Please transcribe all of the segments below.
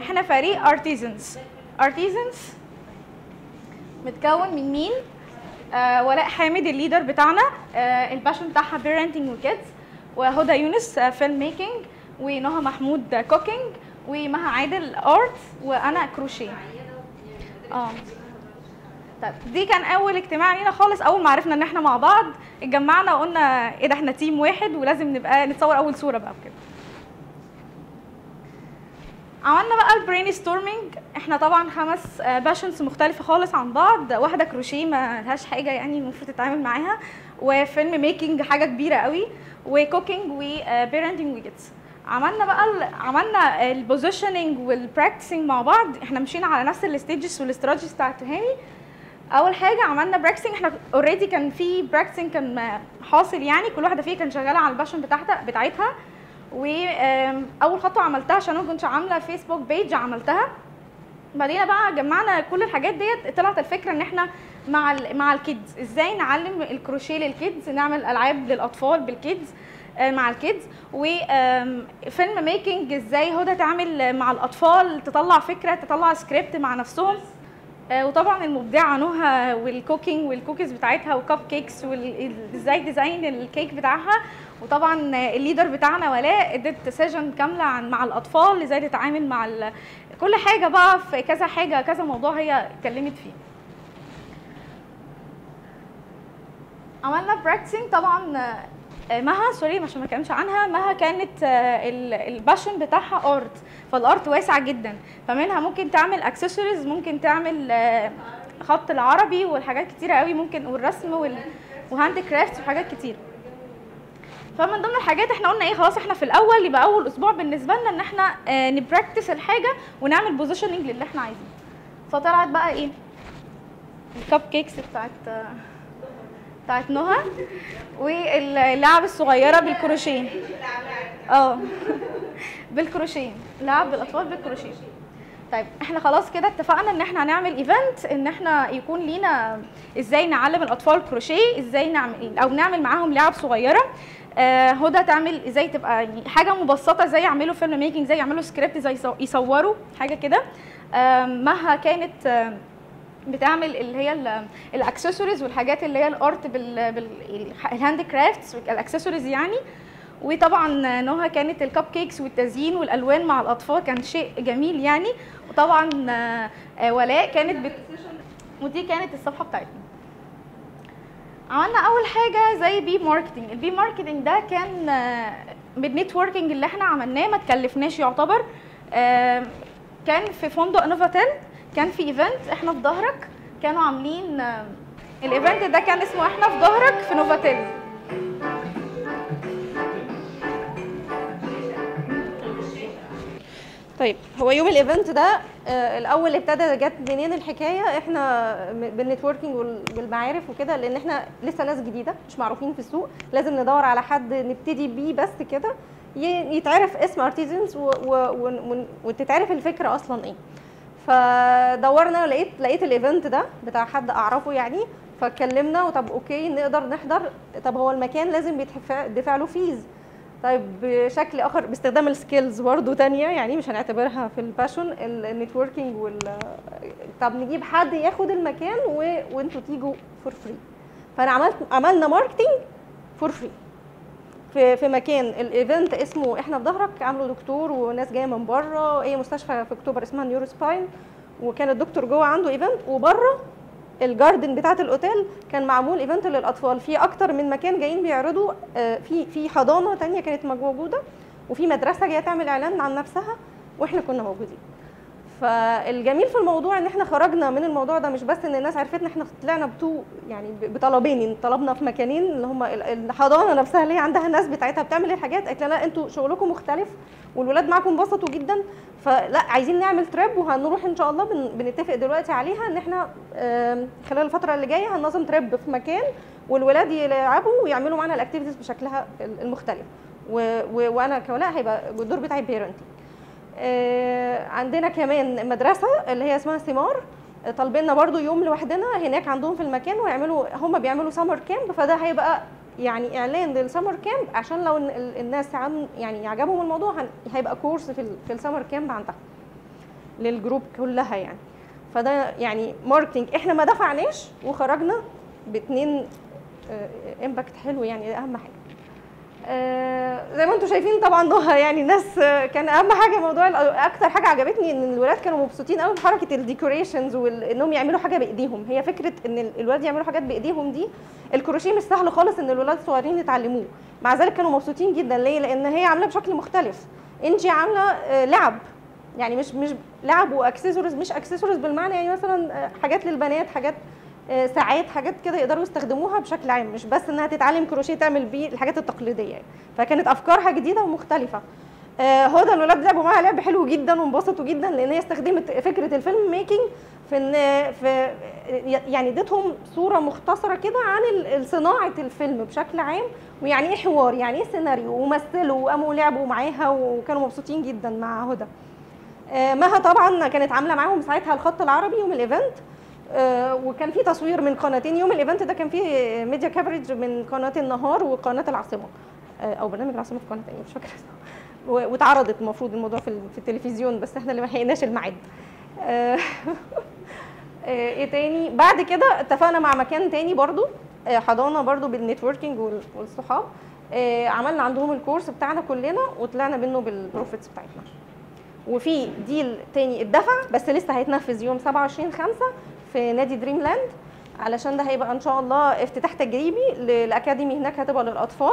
احنا فريق ارتيزنز ارتيزنز متكون من مين آه ولاء حامد الليدر بتاعنا آه الباشن بتاعها بيرنتنج وكيدز وهدى يونس فيلم ميكنج ونهى محمود كوكينج ومها عادل ارت وانا كروشيه اه طيب دي كان اول اجتماع لينا خالص اول ما عرفنا ان احنا مع بعض اتجمعنا وقلنا ايه ده احنا تيم واحد ولازم نبقى نتصور اول صوره بقى كده عملنا بقى البرين ستورمنج احنا طبعا خمس باشنز مختلفه خالص عن بعض واحده كروشيه ما لهاش حاجه يعني المفروض تتعامل معاها وفيلم ميكنج حاجه كبيره قوي وكوكينج وبيرنتنج وجيتس عملنا بقى ال عملنا البوزيشننج والبراكتسنج مع بعض احنا مشينا على نفس الستيجز والاستراتيجيز بتاعت تهاني اول حاجه عملنا براكتسنج احنا اوريدي كان في براكتسنج كان حاصل يعني كل واحده فيها كانت شغاله على الباشن بتاعتها بتاعتها واول خطوه عملتها عشان انا ما كنتش عامله فيسبوك بيج عملتها بعدين بقى جمعنا كل الحاجات ديت طلعت الفكره ان احنا مع ال مع الكيدز ازاي نعلم الكروشيه للكيدز نعمل العاب للاطفال بالكيدز مع الكيدز وفيلم ميكنج ازاي هدى تعمل مع الاطفال تطلع فكره تطلع سكريبت مع نفسهم وطبعا المبدعه نهى والكوكينج والكوكيز بتاعتها وكب كيكس وازاي ديزاين الكيك بتاعها وطبعا الليدر بتاعنا ولاء ادت سيشن كامله عن مع الاطفال ازاي تتعامل مع كل حاجه بقى في كذا حاجه كذا موضوع هي اتكلمت فيه عملنا براكتسنج طبعا مها سوري عشان ما اتكلمش عنها مها كانت الباشن بتاعها ارت فالارت واسع جدا فمنها ممكن تعمل اكسسوارز ممكن تعمل خط العربي والحاجات كتيره قوي ممكن والرسم وهاند كرافت وحاجات كتير فمن ضمن الحاجات احنا قلنا ايه خلاص احنا في الاول يبقى اول اسبوع بالنسبه لنا ان احنا اه نبراكتس الحاجه ونعمل بوزيشننج للي احنا عايزينه فطلعت بقى ايه الكب كيكس بتاعت بتاعت نهى واللعب الصغيره بالكروشيه اه بالكروشيه لعب بالاطفال بالكروشيه طيب احنا خلاص كده اتفقنا ان احنا هنعمل ايفنت ان احنا يكون لينا ازاي نعلم الاطفال كروشيه ازاي نعمل او نعمل معاهم لعب صغيره آه هدى تعمل ازاي تبقى يعني حاجه مبسطه ازاي يعملوا فيلم ميكنج ازاي يعملوا سكريبت ازاي يصوروا حاجه كده آه مها كانت آه بتعمل اللي هي الاكسسوارز والحاجات اللي هي الارت بالهاند كرافتس والاكسسوارز يعني وطبعا نهى كانت الكب كيكس والتزيين والالوان مع الاطفال كان شيء جميل يعني وطبعا ولاء كانت بت... ودي كانت الصفحه بتاعتنا عملنا اول حاجه زي بي ماركتنج البي ماركتنج ده كان بالنتوركينج اللي احنا عملناه ما تكلفناش يعتبر كان في فندق نوفاتيل كان في ايفنت احنا في ظهرك كانوا عاملين الايفنت ده كان اسمه احنا في ظهرك في نوفاتيل طيب هو يوم الايفنت ده آه الاول ابتدى جت منين الحكايه احنا بالنتوركينج والمعارف وكده لان احنا لسه ناس جديده مش معروفين في السوق لازم ندور على حد نبتدي بيه بس كده يتعرف اسم ارتيزنز وتتعرف الفكره اصلا ايه فدورنا لقيت لقيت الايفنت ده بتاع حد اعرفه يعني فاتكلمنا وطب اوكي نقدر نحضر طب هو المكان لازم بيدفع له فيز طيب بشكل اخر باستخدام السكيلز برضه تانية يعني مش هنعتبرها في الباشون النتوركينج وال طب نجيب حد ياخد المكان و... وانتوا تيجوا فور فري فانا عملت عملنا ماركتنج فور فري في في مكان الايفنت اسمه احنا في ظهرك عامله دكتور وناس جايه من بره اي مستشفى في اكتوبر اسمها نيورو سباين وكان الدكتور جوه عنده ايفنت وبره الجاردن بتاعه الاوتيل كان معمول ايفنت للاطفال في اكتر من مكان جايين بيعرضوا في في حضانه تانية كانت موجوده وفي مدرسه جايه تعمل اعلان عن نفسها واحنا كنا موجودين فالجميل في الموضوع ان احنا خرجنا من الموضوع ده مش بس ان الناس عرفتنا احنا طلعنا بتو يعني بطلبين طلبنا في مكانين اللي هم الحضانه نفسها اللي هي عندها ناس بتاعتها بتعمل الحاجات قالت لنا انتوا شغلكم مختلف والولاد معاكم انبسطوا جدا فلا عايزين نعمل تراب وهنروح ان شاء الله بن بنتفق دلوقتي عليها ان احنا خلال الفتره اللي جايه هننظم تراب في مكان والولاد يلعبوا ويعملوا معانا الاكتيفيتيز بشكلها المختلف وانا كولاء هيبقى الدور بتاعي بيرنتنج عندنا كمان مدرسه اللي هي اسمها ثمار طالبيننا برضو يوم لوحدنا هناك عندهم في المكان ويعملوا هم بيعملوا سمر كامب فده هيبقى يعني اعلان للسمر كامب عشان لو الناس عم يعني عجبهم الموضوع هيبقى كورس في في السمر كامب عندها للجروب كلها يعني فده يعني ماركتنج احنا ما دفعناش وخرجنا باتنين امباكت حلو يعني ده اهم حاجه آه، زي ما انتم شايفين طبعا نهى يعني الناس آه، كان اهم حاجه موضوع الأ- اكتر حاجه عجبتني ان الولاد كانوا مبسوطين قوي بحركه الديكوريشنز وانهم يعملوا حاجه بايديهم هي فكره ان ال- الولاد يعملوا حاجات بايديهم دي الكروشيه مش سهل خالص ان الولاد الصغيرين يتعلموه مع ذلك كانوا مبسوطين جدا ليه لان هي عامله بشكل مختلف انجي عامله آه، لعب يعني مش مش لعب واكسسوارز مش اكسسوارز بالمعنى يعني مثلا آه، حاجات للبنات حاجات آه، ساعات حاجات كده يقدروا يستخدموها بشكل عام مش بس انها تتعلم كروشيه تعمل بيه الحاجات التقليديه يعني فكانت افكارها جديده ومختلفه آه، هدى الولاد لعبوا معاها لعب حلو جدا وانبسطوا جدا لان هي استخدمت فكره الفيلم ميكنج في ان في يعني اديتهم صوره مختصره كده عن ال- صناعه الفيلم بشكل عام ويعني ايه حوار يعني ايه سيناريو ومثلوا وقاموا لعبوا معاها وكانوا مبسوطين جدا مع هدى آه، مها طبعا كانت عامله معاهم ساعتها الخط العربي يوم الايفنت آه، وكان في تصوير من قناتين يوم الايفنت ده كان فيه ميديا كفرج من قناه النهار وقناه العاصمه آه، او برنامج العاصمه في قناه تانية مش فاكره اسمها و- واتعرضت المفروض الموضوع في ال- في التلفزيون بس احنا اللي ما لحقناش الميعاد آه، آه، ايه تاني بعد كده اتفقنا مع مكان تاني برضو آه، حضانه برضو بالنتوركينج وال- والصحاب آه، عملنا عندهم الكورس بتاعنا كلنا وطلعنا منه بالبروفيتس بتاعتنا وفي ديل تاني اتدفع بس لسه هيتنفذ يوم 27 5 في نادي دريم لاند علشان ده هيبقى ان شاء الله افتتاح تجريبي للاكاديمي هناك هتبقى للاطفال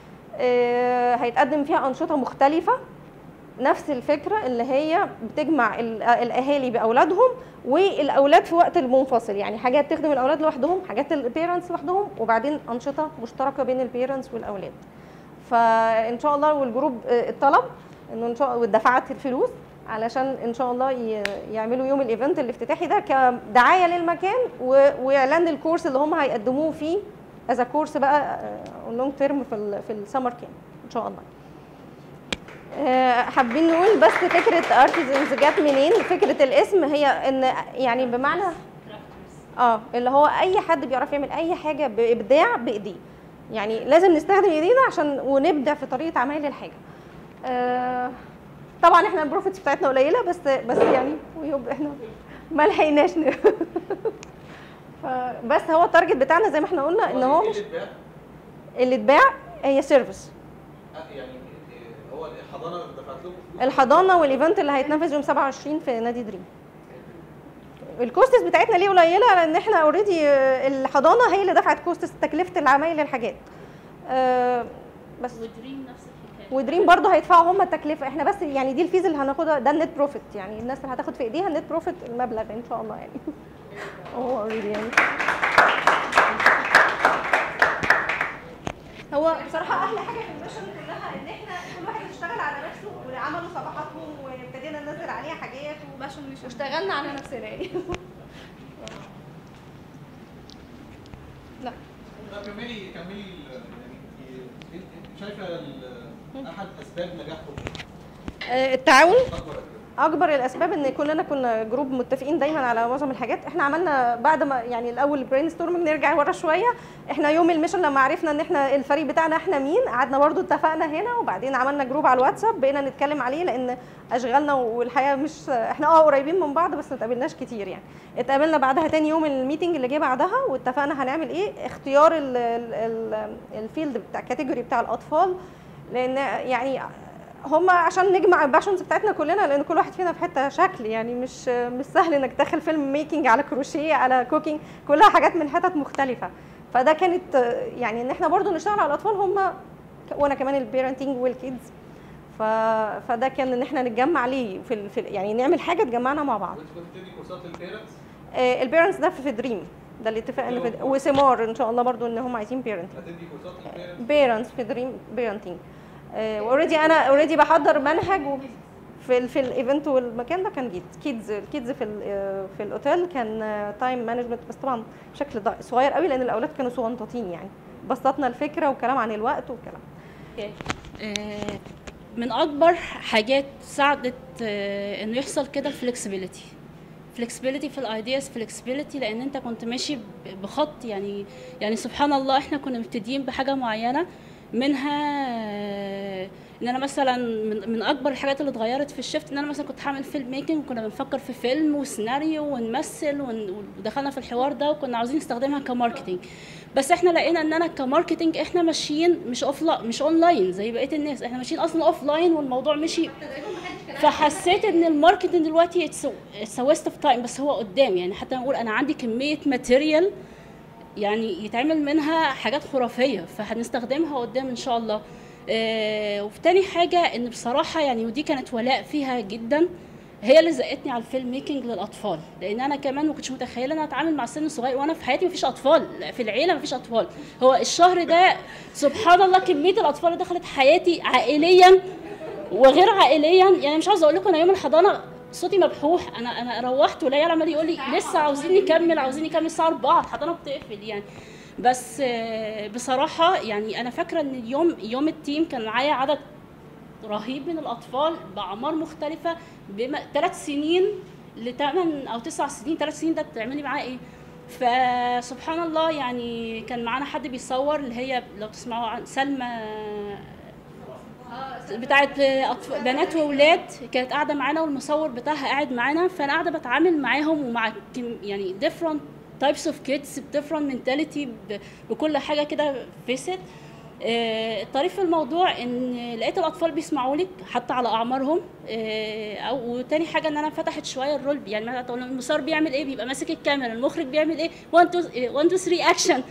آه، هيتقدم فيها انشطه مختلفه نفس الفكره اللي هي بتجمع ال- الاهالي باولادهم والاولاد في وقت المنفصل يعني حاجات تخدم الاولاد لوحدهم حاجات البيرنتس لوحدهم وبعدين انشطه مشتركه بين البيرنتس والاولاد فان شاء الله والجروب آه، اتطلب انه ان شاء الله ودفعت الفلوس علشان ان شاء الله ي- يعملوا يوم الايفنت الافتتاحي ده كدعايه للمكان و- واعلان الكورس اللي هم هيقدموه فيه از كورس بقى لونج تيرم في ال في السمر كامب ان شاء الله آه، حابين نقول بس فكره ارتيزنز جت منين فكره الاسم هي ان يعني بمعنى اه اللي هو اي حد بيعرف يعمل اي حاجه بابداع بايديه يعني لازم نستخدم ايدينا عشان ونبدع في طريقه عمل الحاجه آه طبعا احنا البروفيتس بتاعتنا قليله بس بس يعني ويبقى احنا ما لحقناش ن- ف- بس هو التارجت بتاعنا زي ما احنا قلنا ان هو مش اللي اتباع هي سيرفيس يعني هو الحضانه دفعت لكم فلوس الحضانه والايفنت اللي هيتنفذ يوم 27 في نادي دريم الكوستس بتاعتنا ليه قليله لان احنا اوريدي الحضانه هي اللي دفعت كوستس تكلفه العمايل للحاجات آه، بس ودريم نفس الحكايه ودريم برضه هيدفعوا هم التكلفه احنا بس يعني دي الفيز اللي هناخدها ده النت بروفيت يعني الناس اللي هتاخد في ايديها النت بروفيت المبلغ ان شاء الله يعني هو اوريدي يعني هو بصراحه احلى حاجه في الميشن كلها ان احنا كل واحد اشتغل على نفسه وعملوا صفحاتهم وابتدينا ننزل عليها حاجات و- باشن مش واشتغلنا على نفسنا يعني لا لا كملي كملي ال- يعني انت انت شايفه ال- احد اسباب نجاحكم آه، التعاون اكبر أسباب. اكبر الاسباب ان كلنا كنا جروب متفقين دايما على معظم الحاجات احنا عملنا بعد ما يعني الاول برين ستورمنج نرجع ورا شويه احنا يوم الميشن لما عرفنا ان احنا الفريق بتاعنا احنا مين قعدنا برضو اتفقنا هنا وبعدين عملنا جروب على الواتساب بقينا نتكلم عليه لان اشغالنا والحياه مش احنا اه قريبين من بعض بس ما اتقابلناش كتير يعني اتقابلنا بعدها تاني يوم الميتنج اللي جه بعدها واتفقنا هنعمل ايه اختيار ال- ال- ال- الفيلد بتاع الكاتيجوري بتاع الاطفال لان يعني هم عشان نجمع الباشنز بتاعتنا كلنا لان كل واحد فينا في حته شكل يعني مش مش سهل انك تدخل فيلم ميكنج على كروشيه على كوكينج كلها حاجات من حتت مختلفه فده كانت آه، يعني ان احنا برضو نشتغل على الاطفال هم وانا كمان البيرنتنج والكيدز ف... فده كان ان احنا نتجمع ليه في, ال... في ال- يعني نعمل حاجه تجمعنا مع بعض وانت كنت بتدي كورسات للبيرنتس آه، البيرنتس ده في دريم ده الاتفاق اللي في وسمار ان شاء الله برضو ان هم عايزين بيرنت هتدي كورسات للبيرنتس بيرنتس في دريم بيرنتنج اوريدي انا اوريدي بحضر منهج و- في ال في الايفنت والمكان ده كان جيت كيدز الكيدز في ال- آه، في الاوتيل كان تايم مانجمنت بس طبعا بشكل ضع- صغير قوي لان الاولاد كانوا صغنطاطين يعني بسطنا الفكره وكلام عن الوقت والكلام آه، من اكبر حاجات ساعدت آه، انه يحصل كده الفلكسبيليتي فلكسبيليتي في الايدياز فلكسبيليتي لان انت كنت ماشي ب- بخط يعني يعني سبحان الله احنا كنا مبتدئين بحاجه معينه منها آه، ان انا مثلا من, من اكبر الحاجات اللي اتغيرت في الشفت ان انا مثلا كنت هعمل فيلم ميكنج وكنا بنفكر في فيلم وسيناريو ونمثل ون- ودخلنا في الحوار ده وكنا عاوزين نستخدمها كماركتينج بس احنا لقينا ان انا كماركتينج احنا ماشيين مش اوف مش اونلاين زي بقيه الناس احنا ماشيين اصلا اوف لاين والموضوع مشي فحسيت ان الماركتنج دلوقتي اتس ويست اوف تايم بس هو قدام يعني حتى نقول انا عندي كميه ماتيريال يعني يتعمل منها حاجات خرافيه فهنستخدمها قدام ان شاء الله آه وفي تاني حاجه ان بصراحه يعني ودي كانت ولاء فيها جدا هي اللي زقتني على الفيلم ميكنج للاطفال لان انا كمان ما كنتش متخيله ان انا اتعامل مع سن صغير وانا في حياتي ما فيش اطفال لا، في العيله ما فيش اطفال هو الشهر ده سبحان الله كميه الاطفال اللي دخلت حياتي عائليا وغير عائليا يعني مش عاوزه اقول لكم انا يوم الحضانه صوتي مبحوح انا انا روحت والعيال عمال يقول لي لسه عاوزين نكمل عاوزين نكمل الساعه 4 الحضانه بتقفل يعني بس آه، بصراحه يعني انا فاكره ان اليوم يوم التيم كان معايا عدد رهيب من الاطفال باعمار مختلفه بما ثلاث سنين لثمان او تسع سنين ثلاث سنين ده بتعملي معاه ايه فسبحان الله يعني كان معانا حد بيصور اللي هي لو تسمعوا عن سلمى بتاعت أطف- بنات واولاد كانت قاعده معانا والمصور بتاعها قاعد معانا فانا قاعده بتعامل معاهم ومع كم- يعني different types of kids different mentality ب- بكل حاجه كده فيست آه، الطريف في الموضوع ان لقيت الاطفال بيسمعوا لك حتى على اعمارهم آه، او وتاني حاجه ان انا فتحت شويه الرول يعني مثلا تقول المصور بيعمل ايه بيبقى ماسك الكاميرا المخرج بيعمل ايه 1 2 1 2 3 اكشن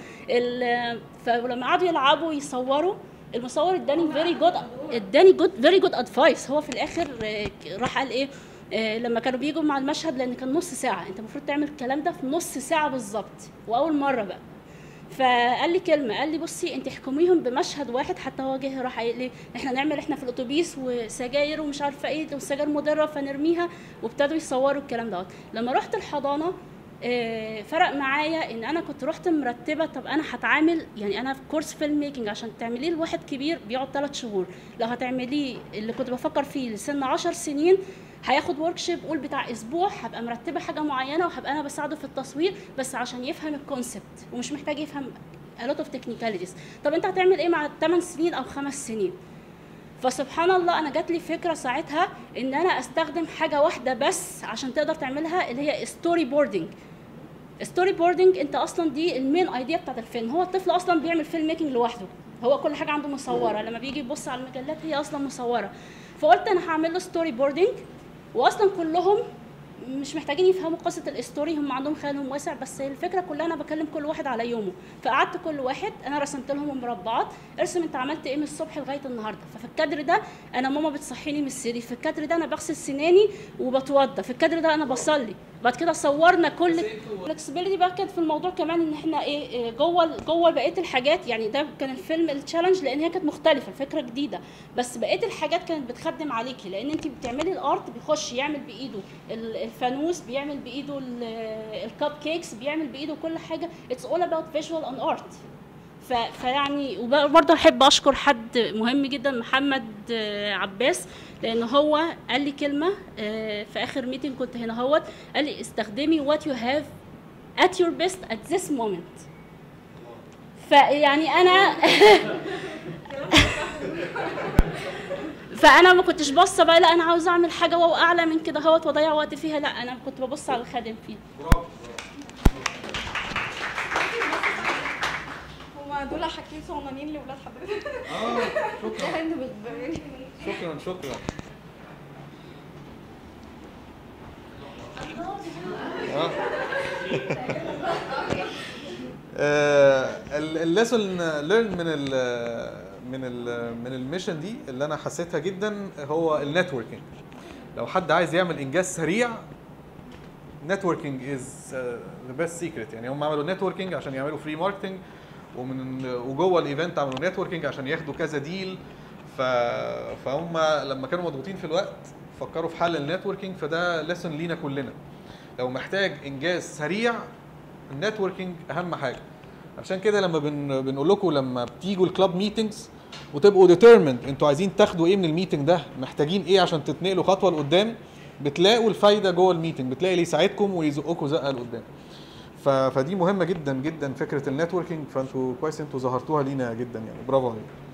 فلما قعدوا يلعبوا يصوروا المصور اداني فيري جود اداني جود فيري جود ادفايس هو في الاخر آه، راح قال ايه آه، لما كانوا بيجوا مع المشهد لان كان نص ساعه انت المفروض تعمل الكلام ده في نص ساعه بالظبط واول مره بقى فقال لي كلمه قال لي بصي انت احكميهم بمشهد واحد حتى هو جه راح قايل لي احنا نعمل احنا في الاتوبيس وسجاير ومش عارفه ايه والسجاير مضره فنرميها وابتدوا يصوروا الكلام دوت لما رحت الحضانه آه، فرق معايا ان انا كنت رحت مرتبه طب انا هتعامل يعني انا في كورس فيلم ميكنج عشان تعمليه لواحد كبير بيقعد ثلاث شهور لو هتعمليه اللي كنت بفكر فيه لسن 10 سنين هياخد ورك شيب قول بتاع اسبوع هبقى مرتبه حاجه معينه وهبقى انا بساعده في التصوير بس عشان يفهم الكونسبت ومش محتاج يفهم a lot of technicalities طب انت هتعمل ايه مع 8 سنين او 5 سنين فسبحان الله انا جات لي فكره ساعتها ان انا استخدم حاجه واحده بس عشان تقدر تعملها اللي هي ستوري بوردنج ستوري بوردنج انت اصلا دي المين ايديا بتاعت الفيلم هو الطفل اصلا بيعمل فيلم ميكنج لوحده هو كل حاجه عنده مصوره لما بيجي يبص على المجلات هي اصلا مصوره فقلت انا هعمل له ستوري بوردنج واصلا كلهم مش محتاجين يفهموا قصه الستوري هم عندهم خيالهم واسع بس الفكره كلها انا بكلم كل واحد على يومه فقعدت كل واحد انا رسمت لهم مربعات ارسم انت عملت ايه من الصبح لغايه النهارده ففي الكادر ده انا ماما بتصحيني من السرير في الكادر ده انا بغسل سناني وبتوضى في الكادر ده انا بصلي بعد كده صورنا كل الفلكسبيليتي بقى كانت في الموضوع كمان ان احنا ايه إيه جوه جوه بقيه الحاجات يعني ده كان الفيلم التشالنج لان هي كانت مختلفه الفكره جديده بس بقيه الحاجات كانت بتخدم عليكي لان انت بتعملي الارت بيخش يعمل بايده ال- الفانوس بيعمل بايده ال- الكب كيكس بيعمل بايده كل حاجه اتس اول اباوت فيجوال اند ارت ف... فيعني وبرضه احب اشكر حد مهم جدا محمد آه، عباس لان هو قال لي كلمه آه، في اخر ميتنج كنت هنا هوت قال لي استخدمي what you have at your best at this moment فيعني انا فانا ما كنتش باصه بقى لا انا عاوزه اعمل حاجه واو اعلى من كده هوت واضيع وقت فيها لا انا كنت ببص على الخادم فيها هما دول حاجتين صغننين لاولاد حضرتك اه شكرا انت بت- شكرا شكرا آه. الليسون ليرن من ال من ال من الميشن دي اللي انا حسيتها جدا هو النتوركينج لو حد عايز يعمل انجاز سريع نتوركينج از ذا بيست سيكريت يعني هم عملوا نتوركينج عشان يعملوا فري ماركتنج ومن وجوه الايفنت عملوا نتوركينج عشان ياخدوا كذا ديل ف... فهم لما كانوا مضغوطين في الوقت فكروا في حل النتوركينج فده ليسون لينا كلنا لو محتاج انجاز سريع النتوركينج اهم حاجه عشان كده لما بن... بنقول لكم لما بتيجوا الكلاب ميتنجز وتبقوا ديترمند انتوا عايزين تاخدوا ايه من الميتنج ده محتاجين ايه عشان تتنقلوا خطوه لقدام بتلاقوا الفايده جوه الميتنج بتلاقي اللي يساعدكم ويزقكم زقه لقدام ف... فدي مهمه جدا جدا فكره النتوركينج فانتوا كويس انتوا ظهرتوها لينا جدا يعني برافو عليكم